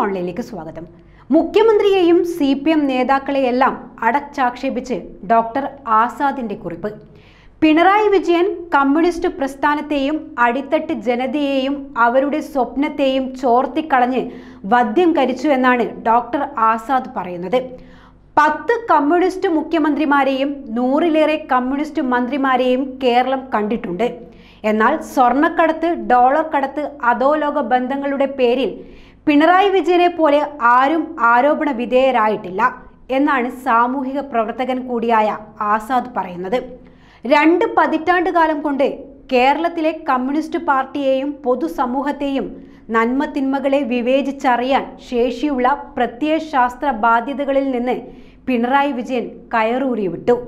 ഓൺലൈനിലേക്ക് സ്വാഗതം മുഖ്യമന്ത്രിയെയും C P M നേതാക്കളെയെല്ലാം അടച്ചാക്ഷേപിച്ച് ഡോക്ടർ ആസാദിന്റെ കുറിപ്പ് പിണറായി വിജയൻ കമ്മ്യൂണിസ്റ്റ് പ്രസ്ഥാനത്തെയും അടിത്തട്ട് ജനതയെയും അവരുടെ സ്വപ്നത്തെയും ചോർത്തിക്കളഞ്ഞ് വദ്യം കരിച്ചു എന്നാണ് ഡോക്ടർ ആസാദ് പറയുന്നത് പത്ത് കമ്മ്യൂണിസ്റ്റ് മുഖ്യമന്ത്രിമാരെയും നൂറിലേറെ കമ്മ്യൂണിസ്റ്റ് മന്ത്രിമാരെയും കേരളം കണ്ടിട്ടുണ്ട് എന്നാൽ സ്വർണ്ണക്കടത്ത് ഡോളർ കടത്ത് അധോലോക ബന്ധങ്ങളുടെ പേരിൽ പിണറായി വിജയനെ പോലെ ആരും ആരോപണ വിധേയരായിട്ടില്ല എന്നാണ് സാമൂഹിക പ്രവർത്തകൻ കൂടിയായ ആസാദ് പറയുന്നത് രണ്ട് പതിറ്റാണ്ട് കാലം കൊണ്ട് കേരളത്തിലെ കമ്മ്യൂണിസ്റ്റ് പാർട്ടിയെയും പൊതുസമൂഹത്തെയും നന്മ തിന്മകളെ വിവേചിച്ചറിയാൻ ശേഷിയുള്ള പ്രത്യയശാസ്ത്ര ബാധ്യതകളിൽ നിന്ന് പിണറായി വിജയൻ കയറൂരി വിട്ടു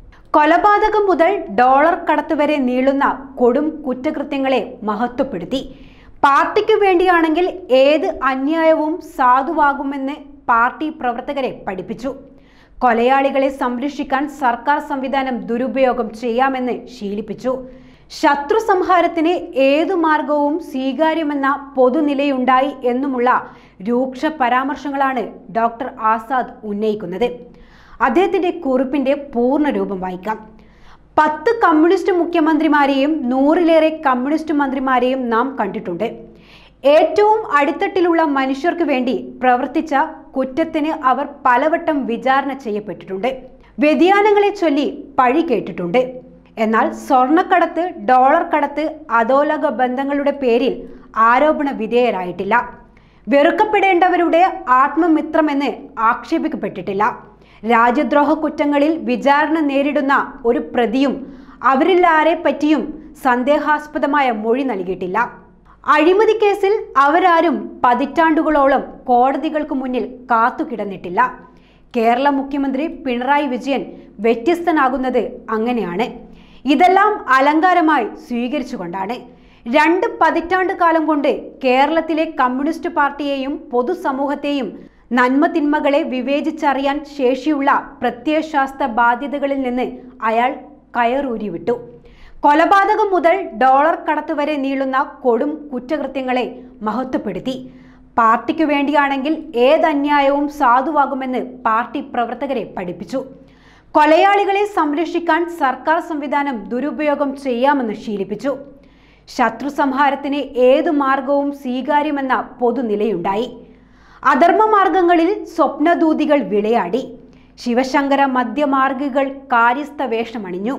കൊലപാതകം മുതൽ ഡോളർ കടത്ത് വരെ നീളുന്ന കൊടും കുറ്റകൃത്യങ്ങളെ മഹത്വപ്പെടുത്തി പാർട്ടിക്കു വേണ്ടിയാണെങ്കിൽ ഏത് അന്യായവും സാധുവാകുമെന്ന് പാർട്ടി പ്രവർത്തകരെ പഠിപ്പിച്ചു കൊലയാളികളെ സംരക്ഷിക്കാൻ സർക്കാർ സംവിധാനം ദുരുപയോഗം ചെയ്യാമെന്ന് ശീലിപ്പിച്ചു ശത്രു സംഹാരത്തിന് ഏതു മാർഗവും സ്വീകാര്യമെന്ന പൊതുനിലയുണ്ടായി എന്നുമുള്ള രൂക്ഷ പരാമർശങ്ങളാണ് ഡോക്ടർ ആസാദ് ഉന്നയിക്കുന്നത് അദ്ദേഹത്തിന്റെ കുറിപ്പിന്റെ പൂർണ്ണ രൂപം വായിക്കാം പത്ത് കമ്മ്യൂണിസ്റ്റ് മുഖ്യമന്ത്രിമാരെയും നൂറിലേറെ കമ്മ്യൂണിസ്റ്റ് മന്ത്രിമാരെയും നാം കണ്ടിട്ടുണ്ട് ഏറ്റവും അടിത്തട്ടിലുള്ള മനുഷ്യർക്ക് വേണ്ടി പ്രവർത്തിച്ച കുറ്റത്തിന് അവർ പലവട്ടം വിചാരണ ചെയ്യപ്പെട്ടിട്ടുണ്ട് വ്യതിയാനങ്ങളെ ചൊല്ലി പഴി കേട്ടിട്ടുണ്ട് എന്നാൽ സ്വർണ്ണക്കടത്ത് ഡോളർ കടത്ത് അധോലോക ബന്ധങ്ങളുടെ പേരിൽ ആരോപണ വിധേയരായിട്ടില്ല വെറുക്കപ്പെടേണ്ടവരുടെ ആത്മമിത്രമെന്ന് ആക്ഷേപിക്കപ്പെട്ടിട്ടില്ല രാജ്യദ്രോഹ കുറ്റങ്ങളിൽ വിചാരണ നേരിടുന്ന ഒരു പ്രതിയും അവരിൽ ആരെ പറ്റിയും സന്ദേഹാസ്പദമായ മൊഴി നൽകിയിട്ടില്ല അഴിമതി കേസിൽ അവരാരും പതിറ്റാണ്ടുകളോളം കോടതികൾക്ക് മുന്നിൽ കാത്തുകിടന്നിട്ടില്ല കേരള മുഖ്യമന്ത്രി പിണറായി വിജയൻ വ്യത്യസ്തനാകുന്നത് അങ്ങനെയാണ് ഇതെല്ലാം അലങ്കാരമായി സ്വീകരിച്ചുകൊണ്ടാണ് രണ്ട് പതിറ്റാണ്ട് കാലം കൊണ്ട് കേരളത്തിലെ കമ്മ്യൂണിസ്റ്റ് പാർട്ടിയെയും പൊതുസമൂഹത്തെയും നന്മ തിന്മകളെ വിവേചിച്ചറിയാൻ ശേഷിയുള്ള പ്രത്യയശാസ്ത്ര ബാധ്യതകളിൽ നിന്ന് അയാൾ കയറൂരി വിട്ടു കൊലപാതകം മുതൽ ഡോളർ കടത്ത് വരെ നീളുന്ന കൊടും കുറ്റകൃത്യങ്ങളെ മഹത്വപ്പെടുത്തി പാർട്ടിക്ക് വേണ്ടിയാണെങ്കിൽ ഏതന്യായവും സാധുവാകുമെന്ന് പാർട്ടി പ്രവർത്തകരെ പഠിപ്പിച്ചു കൊലയാളികളെ സംരക്ഷിക്കാൻ സർക്കാർ സംവിധാനം ദുരുപയോഗം ചെയ്യാമെന്ന് ശീലിപ്പിച്ചു ശത്രു സംഹാരത്തിന് ഏതു മാർഗവും സ്വീകാര്യമെന്ന പൊതുനിലയുണ്ടായി അധർമ്മമാർഗങ്ങളിൽ സ്വപ്നദൂതികൾ വിളയാടി ശിവശങ്കര മധ്യമാർഗികൾ കാര്യസ്ഥ വേഷമണിഞ്ഞു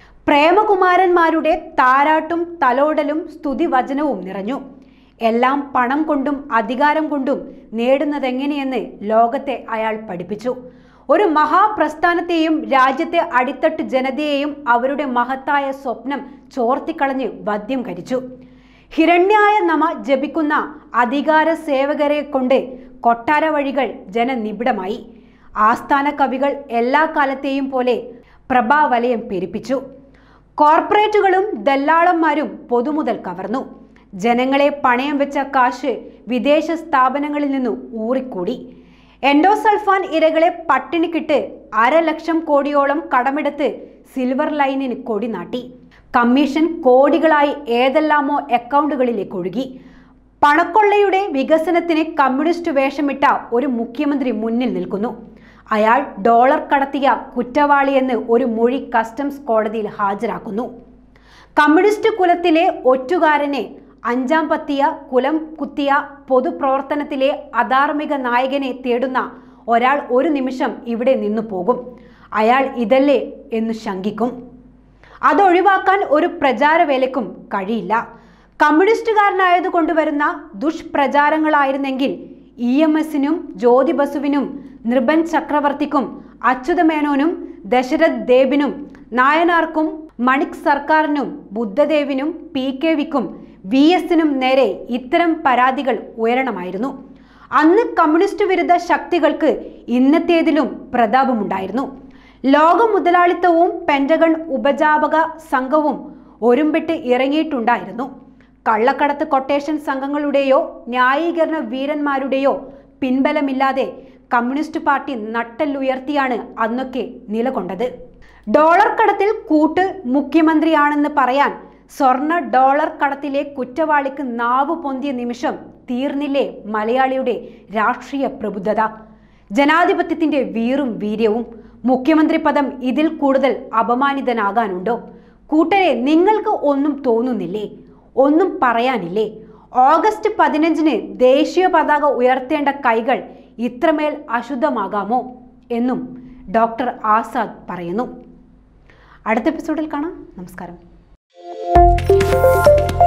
പ്രേമകുമാരന്മാരുടെ താരാട്ടും തലോടലും സ്തുതിവചനവും നിറഞ്ഞു എല്ലാം പണം കൊണ്ടും അധികാരം കൊണ്ടും നേടുന്നതെങ്ങനെയെന്ന് ലോകത്തെ അയാൾ പഠിപ്പിച്ചു ഒരു മഹാപ്രസ്ഥാനത്തെയും രാജ്യത്തെ അടിത്തട്ട് ജനതയെയും അവരുടെ മഹത്തായ സ്വപ്നം ചോർത്തിക്കളഞ്ഞ് വദ്യം കരിച്ചു ഹിരണ്യായ നമ ജപിക്കുന്ന അധികാര സേവകരെ കൊണ്ട് കൊട്ടാര വഴികൾ ജനനിബിഡമായി ആസ്ഥാന കവികൾ എല്ലാ കാലത്തെയും പോലെ പ്രഭാവലയം പെരുപ്പിച്ചു കോർപ്പറേറ്റുകളും ദല്ലാളന്മാരും പൊതുമുതൽ കവർന്നു ജനങ്ങളെ പണയം വെച്ച കാശ് വിദേശ സ്ഥാപനങ്ങളിൽ നിന്നു ഊറിക്കൂടി എൻഡോസൾഫാൻ ഇരകളെ പട്ടിണിക്കിട്ട് അരലക്ഷം കോടിയോളം കടമെടുത്ത് സിൽവർ ലൈനിന് കൊടി നാട്ടി കമ്മീഷൻ കോടികളായി ഏതെല്ലാമോ അക്കൗണ്ടുകളിലേക്ക് ഒഴുകി പണക്കൊള്ളയുടെ വികസനത്തിന് കമ്മ്യൂണിസ്റ്റ് വേഷമിട്ട ഒരു മുഖ്യമന്ത്രി മുന്നിൽ നിൽക്കുന്നു അയാൾ ഡോളർ കടത്തിയ കുറ്റവാളിയെന്ന് ഒരു മൊഴി കസ്റ്റംസ് കോടതിയിൽ ഹാജരാക്കുന്നു കമ്മ്യൂണിസ്റ്റ് കുലത്തിലെ ഒറ്റുകാരനെ അഞ്ചാം പത്തിയ കുലം കുത്തിയ പൊതുപ്രവർത്തനത്തിലെ അധാർമിക നായകനെ തേടുന്ന ഒരാൾ ഒരു നിമിഷം ഇവിടെ നിന്നു പോകും അയാൾ ഇതല്ലേ എന്ന് ശങ്കിക്കും അതൊഴിവാക്കാൻ ഒരു പ്രചാരവേലയ്ക്കും കഴിയില്ല കമ്മ്യൂണിസ്റ്റുകാരനായത് കൊണ്ടുവരുന്ന ദുഷ്പ്രചാരങ്ങളായിരുന്നെങ്കിൽ ഇ എം എസിനും ജ്യോതി ബസുവിനും നൃപൻ ചക്രവർത്തിക്കും അച്യുതമേനോനും ദശരഥ് ദേബിനും നായനാർക്കും മണിക് സർക്കാരിനും ബുദ്ധദേവിനും പി കെ വിക്കും വി എസിനും നേരെ ഇത്തരം പരാതികൾ ഉയരണമായിരുന്നു അന്ന് കമ്മ്യൂണിസ്റ്റ് വിരുദ്ധ ശക്തികൾക്ക് ഇന്നത്തേതിലും പ്രതാപമുണ്ടായിരുന്നു ലോക മുതലാളിത്തവും പെൻറ്റഗൺ ഉപജാപക സംഘവും ഒരുമ്പിട്ട് ഇറങ്ങിയിട്ടുണ്ടായിരുന്നു കള്ളക്കടത്ത് കൊട്ടേഷൻ സംഘങ്ങളുടെയോ ന്യായീകരണ വീരന്മാരുടെയോ പിൻബലമില്ലാതെ കമ്മ്യൂണിസ്റ്റ് പാർട്ടി നട്ടെല്ലുയർത്തിയാണ് അന്നൊക്കെ നിലകൊണ്ടത് ഡോളർ കടത്തിൽ കൂട്ട് മുഖ്യമന്ത്രിയാണെന്ന് പറയാൻ സ്വർണ്ണ ഡോളർ കടത്തിലെ കുറ്റവാളിക്ക് നാവ് പൊന്തിയ നിമിഷം തീർന്നില്ലേ മലയാളിയുടെ രാഷ്ട്രീയ പ്രബുദ്ധത ജനാധിപത്യത്തിന്റെ വീറും വീര്യവും മുഖ്യമന്ത്രി പദം ഇതിൽ കൂടുതൽ അപമാനിതനാകാനുണ്ടോ കൂട്ടരെ നിങ്ങൾക്ക് ഒന്നും തോന്നുന്നില്ലേ ഒന്നും പറയാനില്ലേ ഓഗസ്റ്റ് പതിനഞ്ചിന് ദേശീയ പതാക ഉയർത്തേണ്ട കൈകൾ ഇത്രമേൽ അശുദ്ധമാകാമോ എന്നും ഡോക്ടർ ആസാദ് പറയുന്നു അടുത്ത എപ്പിസോഡിൽ കാണാം നമസ്കാരം